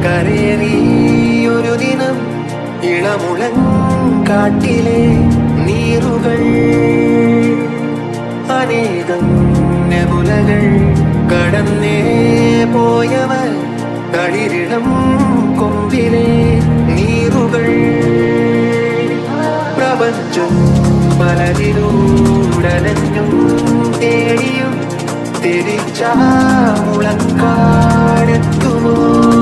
കരേറി ഒരു ദിനം ഇളമുളൻ കാട്ടിലെ നീറുകൾ അനേകം നെബുലകൾ കടന്നേ പോയവർ തളിരിടം കൊമ്പിലെ നീറുകൾ പ്രപഞ്ചം പലതിലൂടലഞ്ഞും തേടിയും തിരിച്ചാമുളക്കാടെത്തുമോ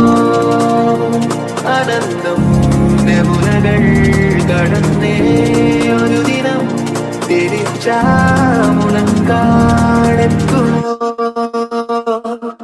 അനന്തം നെബുലകൾ കടന്നേ ഒരു ദിനം തിരിച്ചാമുളക്കാടെത്തുമോ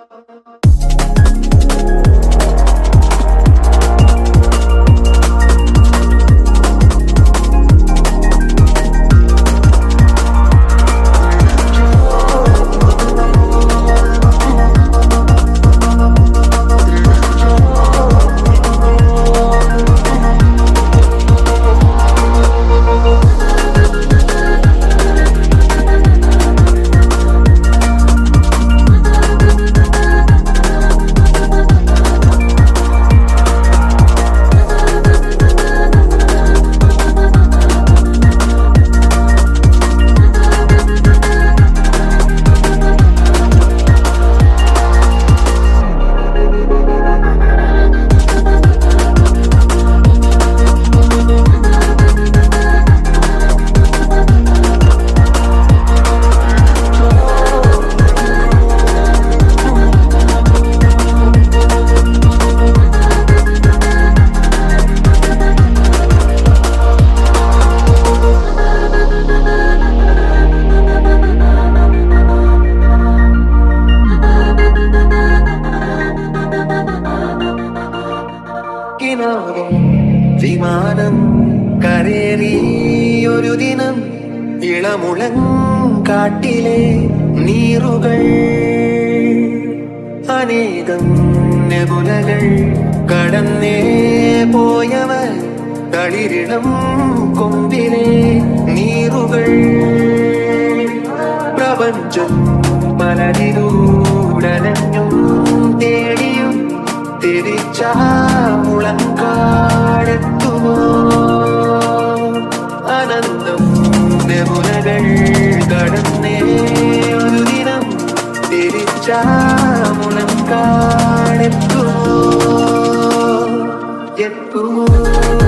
കിനാവും വിമാനം കരേറി ഒരു ദിനം ഇളമുളൻ കാട്ടിലെ നീറുകൾ അനേകം നെബുലകൾ കടന്നേ പോയവർ തളിരിടം കൊമ്പിലെ നീറുകൾ പ്രപഞ്ചം പലതിലൂടലഞ്ഞും തേടിയും തിരിച്ചാമുളക്കാടെത്തുമോ അനന്തം നെബുലകൾ കടന്നേ ഒരു ദിനം തിരിച്ചാമുളക്കാടെത്തുമോ എത്തുമോ